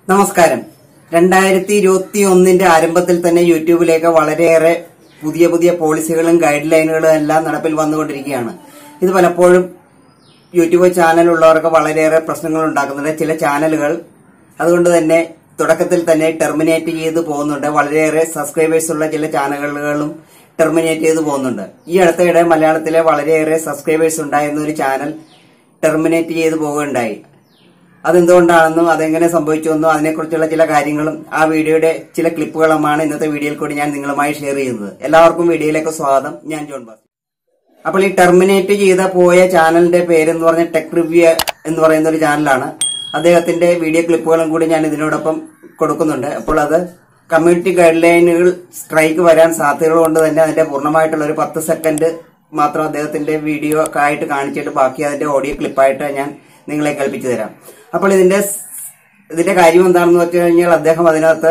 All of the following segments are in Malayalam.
നമസ്കാരം രണ്ടായിരത്തി ഇരുപത്തി ഒന്നിന്റെ ആരംഭത്തിൽ തന്നെ യൂട്യൂബിലേക്ക് വളരെയേറെ പുതിയ പുതിയ പോളിസികളും ഗൈഡ് ലൈനുകളും എല്ലാം നടപ്പിൽ വന്നുകൊണ്ടിരിക്കുകയാണ് ഇത് പലപ്പോഴും യൂട്യൂബ് ചാനലുള്ളവർക്ക് വളരെയേറെ പ്രശ്നങ്ങൾ ഉണ്ടാക്കുന്നുണ്ട് ചില ചാനലുകൾ അതുകൊണ്ട് തന്നെ തുടക്കത്തിൽ തന്നെ ടെർമിനേറ്റ് ചെയ്ത് പോകുന്നുണ്ട് വളരെയേറെ സബ്സ്ക്രൈബേഴ്സ് ഉള്ള ചില ചാനലുകളും ടെർമിനേറ്റ് ചെയ്ത് പോകുന്നുണ്ട് ഈ അടുത്തയിടെ മലയാളത്തിലെ വളരെയേറെ സബ്സ്ക്രൈബേഴ്സ് ഉണ്ടായിരുന്ന ഒരു ചാനൽ ടെർമിനേറ്റ് ചെയ്ത് പോവുകയുണ്ടായി അതെന്തുകൊണ്ടാണെന്നും അതെങ്ങനെ സംഭവിച്ചുവെന്നും അതിനെക്കുറിച്ചുള്ള ചില കാര്യങ്ങളും ആ വീഡിയോയുടെ ചില ക്ലിപ്പുകളുമാണ് ഇന്നത്തെ വീഡിയോയിൽ കൂടി ഞാൻ നിങ്ങളുമായി ഷെയർ ചെയ്യുന്നത് എല്ലാവർക്കും വീഡിയോയിലേക്ക് സ്വാഗതം ഞാൻ ജോൺ ബാസ് അപ്പോൾ ഈ ടെർമിനേറ്റ് ചെയ്ത പോയ ചാനലിന്റെ പേരെന്ന് പറഞ്ഞ ടെക് റിവ്യൂ എന്ന് പറയുന്ന ഒരു ചാനലാണ് അദ്ദേഹത്തിന്റെ വീഡിയോ ക്ലിപ്പുകളും കൂടി ഞാൻ ഇതിനോടൊപ്പം കൊടുക്കുന്നുണ്ട് അപ്പോൾ അത് കമ്മ്യൂണിറ്റി ഗൈഡ് ലൈനുകൾ സ്ട്രൈക്ക് വരാൻ സാധ്യതകൾ കൊണ്ട് തന്നെ അതിന്റെ പൂർണ്ണമായിട്ടുള്ള ഒരു പത്ത് സെക്കൻഡ് മാത്രം അദ്ദേഹത്തിന്റെ വീഡിയോ ഒക്കെ ആയിട്ട് കാണിച്ചിട്ട് ബാക്കി അതിന്റെ ഓഡിയോ ക്ലിപ്പായിട്ട് ഞാൻ നിങ്ങളെ കേൾപ്പിച്ചു തരാം അപ്പോൾ ഇതിന്റെ സ്- ഇതിന്റെ കാര്യം എന്താണെന്ന് വെച്ച് കഴിഞ്ഞാൽ അദ്ദേഹം അതിനകത്ത്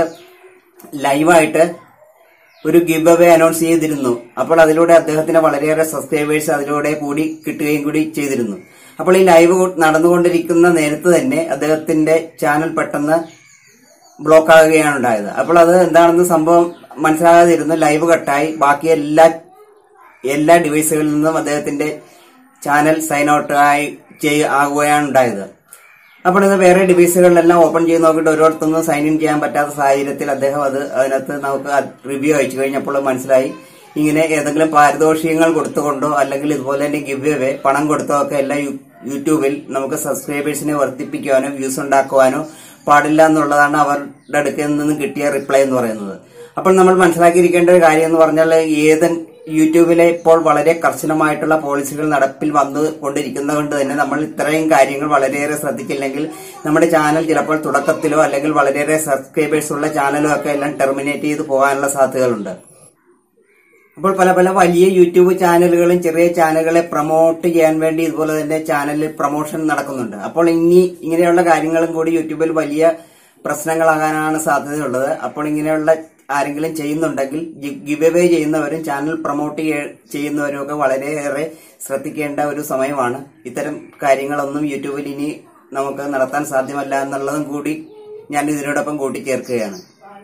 ലൈവായിട്ട് ഒരു ഗിവ് അവേ അനൗൺസ് ചെയ്തിരുന്നു അപ്പോൾ അതിലൂടെ അദ്ദേഹത്തിന് വളരെയേറെ സബ്സ്ക്രൈബേഴ്സ് അതിലൂടെ കൂടി കിട്ടുകയും കൂടി ചെയ്തിരുന്നു അപ്പോൾ ഈ ലൈവ് നടന്നുകൊണ്ടിരിക്കുന്ന നേരത്ത് തന്നെ അദ്ദേഹത്തിന്റെ ചാനൽ പെട്ടെന്ന് ബ്ലോക്ക് ആകുകയാണ് ഉണ്ടായത് അപ്പോൾ അത് എന്താണെന്ന് സംഭവം മനസ്സിലാകാതിരുന്നു ലൈവ് കട്ടായി ബാക്കി എല്ലാ എല്ലാ ഡിവൈസുകളിൽ നിന്നും അദ്ദേഹത്തിന്റെ ചാനൽ സൈൻ ഔട്ട് ആയി ചെയ്യ- ആകുകയാണ് ഉണ്ടായത് അപ്പോൾ ഇത് വേറെ ഡിവൈസുകളിലെല്ലാം ഓപ്പൺ ചെയ്ത് നോക്കിയിട്ട് ഓരോരുത്തൊന്നും സൈൻ ഇൻ ചെയ്യാൻ പറ്റാത്ത സാഹചര്യത്തിൽ അദ്ദേഹം അത് അതിനകത്ത് നമുക്ക് റിവ്യൂ അയച്ചു കഴിഞ്ഞപ്പോൾ മനസ്സിലായി ഇങ്ങനെ ഏതെങ്കിലും പാരിതോഷികങ്ങൾ കൊടുത്തുകൊണ്ടോ അല്ലെങ്കിൽ ഇതുപോലെ തന്നെ ഗിവ് അവേ പണം കൊടുത്തോ ഒക്കെ എല്ലാം യു- യൂട്യൂബിൽ നമുക്ക് സബ്സ്ക്രൈബേഴ്സിനെ വർദ്ധിപ്പിക്കുവാനോ വ്യൂസ് ഉണ്ടാക്കുവാനോ പാടില്ല എന്നുള്ളതാണ് അവരുടെ അടുക്കൽ നിന്നും കിട്ടിയ റിപ്ലൈ എന്ന് പറയുന്നത് അപ്പോൾ നമ്മൾ മനസ്സിലാക്കിയിരിക്കേണ്ട ഒരു കാര്യം എന്ന് പറഞ്ഞാൽ ഏത് യൂട്യൂബിലെ ഇപ്പോൾ വളരെ കർശനമായിട്ടുള്ള പോളിസികൾ നടപ്പിൽ വന്നു കൊണ്ടിരിക്കുന്നത് കൊണ്ട് തന്നെ നമ്മൾ ഇത്രയും കാര്യങ്ങൾ വളരെയേറെ ശ്രദ്ധിച്ചില്ലെങ്കിൽ നമ്മുടെ ചാനൽ ചിലപ്പോൾ തുടക്കത്തിലോ അല്ലെങ്കിൽ വളരെയേറെ സബ്സ്ക്രൈബേഴ്സ് ഉള്ള ചാനലോ ഒക്കെ എല്ലാം ടെർമിനേറ്റ് ചെയ്ത് പോകാനുള്ള സാധ്യതകളുണ്ട് അപ്പോൾ പല പല വലിയ യൂട്യൂബ് ചാനലുകളും ചെറിയ ചാനലുകളെ പ്രൊമോട്ട് ചെയ്യാൻ വേണ്ടി ഇതുപോലെ തന്നെ ചാനലിൽ പ്രൊമോഷൻ നടക്കുന്നുണ്ട് അപ്പോൾ ഇനി ഇങ്ങനെയുള്ള കാര്യങ്ങളും കൂടി യൂട്യൂബിൽ വലിയ പ്രശ്നങ്ങളാകാനാണ് സാധ്യതയുള്ളത് അപ്പോൾ ഇങ്ങനെയുള്ള ആരെങ്കിലും ചെയ്യുന്നുണ്ടെങ്കിൽ ഗിവ് അവേ ചെയ്യുന്നവരും ചാനൽ പ്രൊമോട്ട് ചെയ്യുന്നവരും ഒക്കെ വളരെയേറെ ശ്രദ്ധിക്കേണ്ട ഒരു സമയമാണ് ഇത്തരം കാര്യങ്ങളൊന്നും യൂട്യൂബിൽ ഇനി നമുക്ക് നടത്താൻ സാധ്യമല്ല എന്നുള്ളതും കൂടി ഞാൻ ഇതിനോടൊപ്പം കൂട്ടിച്ചേർക്കുകയാണ്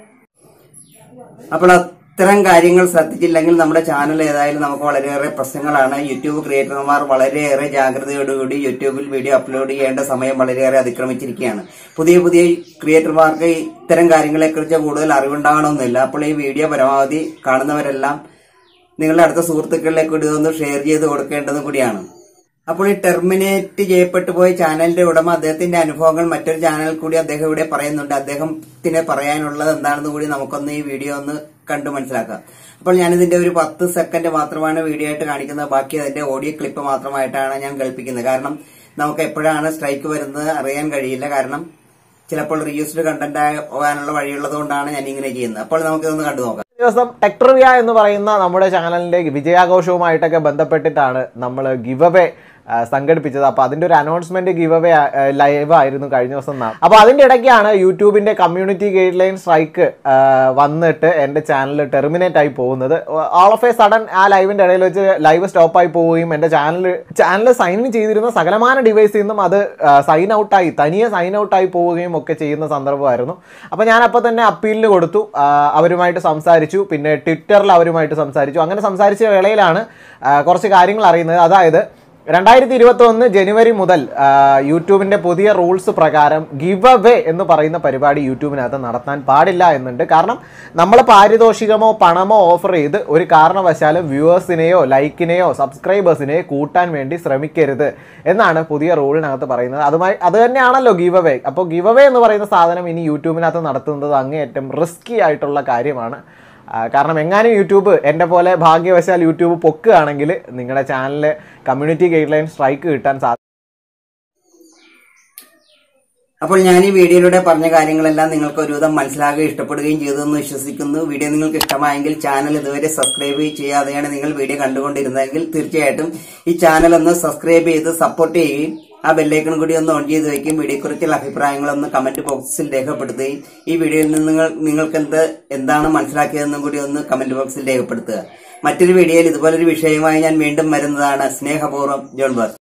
അപ്പോൾ അത്തരം കാര്യങ്ങൾ ശ്രദ്ധിച്ചില്ലെങ്കിൽ നമ്മുടെ ചാനൽ ഏതായാലും നമുക്ക് വളരെയേറെ പ്രശ്നങ്ങളാണ് യൂട്യൂബ് ക്രിയേറ്റർമാർ വളരെയേറെ ജാഗ്രതയോടുകൂടി യൂട്യൂബിൽ വീഡിയോ അപ്ലോഡ് ചെയ്യേണ്ട സമയം വളരെയേറെ അതിക്രമിച്ചിരിക്കുകയാണ് പുതിയ പുതിയ ക്രിയേറ്റർമാർക്ക് ഇത്തരം കാര്യങ്ങളെക്കുറിച്ച് കൂടുതൽ അറിവുണ്ടാകണമെന്നില്ല അപ്പോൾ ഈ വീഡിയോ പരമാവധി കാണുന്നവരെല്ലാം നിങ്ങളുടെ അടുത്ത സുഹൃത്തുക്കളിലേക്ക് കൂടി ഇതൊന്ന് ഷെയർ ചെയ്ത് കൊടുക്കേണ്ടതും കൂടിയാണ് അപ്പോൾ ഈ ടെർമിനേറ്റ് ചെയ്യപ്പെട്ടു പോയ ചാനലിന്റെ ഉടമ അദ്ദേഹത്തിന്റെ അനുഭവങ്ങൾ മറ്റൊരു ചാനലിൽ കൂടി അദ്ദേഹം ഇവിടെ പറയുന്നുണ്ട് അദ്ദേഹത്തിന് പറയാനുള്ളത് എന്താണെന്ന് കൂടി നമുക്കൊന്ന് ഈ വീഡിയോ ഒന്ന് കണ്ടു മനസ്സിലാക്കാം അപ്പോൾ ഞാനിതിന്റെ ഒരു പത്ത് സെക്കൻഡ് മാത്രമാണ് വീഡിയോ ആയിട്ട് കാണിക്കുന്നത് ബാക്കി അതിന്റെ ഓഡിയോ ക്ലിപ്പ് മാത്രമായിട്ടാണ് ഞാൻ കേൾപ്പിക്കുന്നത് കാരണം നമുക്ക് എപ്പോഴാണ് സ്ട്രൈക്ക് വരുന്നത് അറിയാൻ കഴിയില്ല കാരണം ചിലപ്പോൾ റീയൂസ്ഡ് കണ്ടന്റ് ആകാനുള്ള വഴിയുള്ളത് കൊണ്ടാണ് ഞാൻ ഇങ്ങനെ ചെയ്യുന്നത് അപ്പോൾ നമുക്കിതൊന്ന് കണ്ടു നോക്കാം ദിവസം ടെക്ട്രിവിയ എന്ന് പറയുന്ന നമ്മുടെ ചാനലിന്റെ വിജയാഘോഷവുമായിട്ടൊക്കെ ബന്ധപ്പെട്ടിട്ടാണ് നമ്മൾ ഗിവ് അവേ സംഘടിപ്പിച്ചത് അപ്പോൾ അതിന്റെ ഒരു അനൗൺസ്മെന്റ് ഗിവ് അവേ ലൈവ് ആയിരുന്നു കഴിഞ്ഞ ദിവസം നാ- അപ്പോൾ അതിന്റെ ഇടയ്ക്കാണ് യൂട്യൂബിന്റെ കമ്മ്യൂണിറ്റി ഗൈഡ് ലൈൻ സ്ട്രൈക്ക് വന്നിട്ട് എൻ്റെ ചാനൽ ടെർമിനേറ്റ് ആയി പോകുന്നത് ഓൾ ഓഫ് എ സഡൻ ആ ലൈവിന്റെ ഇടയിൽ വെച്ച് ലൈവ് സ്റ്റോപ്പ് ആയി പോവുകയും എൻ്റെ ചാനൽ ചാനൽ സൈൻ ഇൻ ചെയ്തിരുന്ന സകലമാന ഡിവൈസിൽ നിന്നും അത് സൈൻ ഔട്ടായി തനിയെ സൈൻ ഔട്ടായി പോവുകയും ഒക്കെ ചെയ്യുന്ന സന്ദർഭമായിരുന്നു അപ്പോൾ ഞാൻ അപ്പോൾ തന്നെ അപ്പീലിന് കൊടുത്തു ആ, അവരുമായിട്ട് സംസാരിച്ചു പിന്നെ ട്വിറ്ററിൽ അവരുമായിട്ട് സംസാരിച്ചു അങ്ങനെ സംസാരിച്ച വേളയിലാണ് ആ, കുറച്ച് കാര്യങ്ങൾ അറിയുന്നത് അതായത് രണ്ടായിരത്തി ഇരുപത്തി ഒന്ന് ജനുവരി മുതൽ ആ, യൂട്യൂബിന്റെ പുതിയ റൂൾസ് പ്രകാരം ഗിവ് അവേ എന്ന് പറയുന്ന പരിപാടി യൂട്യൂബിനകത്ത് നടത്താൻ പാടില്ല എന്നുണ്ട് കാരണം നമ്മൾ പാരിതോഷികമോ പണമോ ഓഫർ ചെയ്ത് ഒരു കാരണവശാലും വ്യൂവേഴ്സിനെയോ ലൈക്കിനെയോ സബ്സ്ക്രൈബേഴ്സിനെയോ കൂട്ടാൻ വേണ്ടി ശ്രമിക്കരുത് എന്നാണ് പുതിയ റൂളിനകത്ത് പറയുന്നത് അതുമായി അത് തന്നെയാണല്ലോ ഗിവ് അവേ അപ്പോൾ ഗിവ് അവേ എന്ന് പറയുന്ന സാധനം ഇനി യൂട്യൂബിനകത്ത് നടത്തുന്നത് അങ്ങേയറ്റം റിസ്കി ആയിട്ടുള്ള കാര്യമാണ് ആ, കാരണം എങ്ങാനും യൂട്യൂബ് എൻ്റെ പോലെ ഭാഗ്യവശാൽ യൂട്യൂബ് പൊക്കുകയാണെങ്കിൽ നിങ്ങളുടെ ചാനലിൽ കമ്മ്യൂണിറ്റി ഗൈഡ് ലൈൻ സ്ട്രൈക്ക് കിട്ടാൻ സാധ്യത അപ്പോൾ ഞാൻ ഈ വീഡിയോയിലൂടെ പറഞ്ഞ കാര്യങ്ങളെല്ലാം നിങ്ങൾക്ക് ഒരുവിധം മനസ്സിലാകുകയും ഇഷ്ടപ്പെടുകയും ചെയ്തെന്ന് വിശ്വസിക്കുന്നു വീഡിയോ നിങ്ങൾക്ക് ഇഷ്ടമായെങ്കിൽ ചാനൽ ഇതുവരെ സബ്സ്ക്രൈബ് ചെയ്യാതെയാണ് നിങ്ങൾ വീഡിയോ കണ്ടുകൊണ്ടിരുന്നതെങ്കിൽ തീർച്ചയായിട്ടും ഈ ചാനൽ ഒന്ന് സബ്സ്ക്രൈബ് ചെയ്ത് സപ്പോർട്ട് ചെയ്യുകയും ആ ബെല്ലൈക്കൺ കൂടി ഒന്ന് ഓൺ ചെയ്ത് വയ്ക്കും വീഡിയോയെക്കുറിച്ചുള്ള അഭിപ്രായങ്ങളൊന്ന് കമന്റ് ബോക്സിൽ രേഖപ്പെടുത്തുകയും ഈ വീഡിയോയിൽ നിന്ന് നിങ്ങൾ നിങ്ങൾക്ക് എന്ത് എന്താണ് മനസ്സിലാക്കിയതെന്നും കൂടി ഒന്ന് കമന്റ് ബോക്സിൽ രേഖപ്പെടുത്തുക മറ്റൊരു വീഡിയോയിൽ ഇതുപോലൊരു വിഷയവുമായി ഞാൻ വീണ്ടും വരുന്നതാണ് സ്നേഹപൂർവ്വം ജോൺ ബാസ്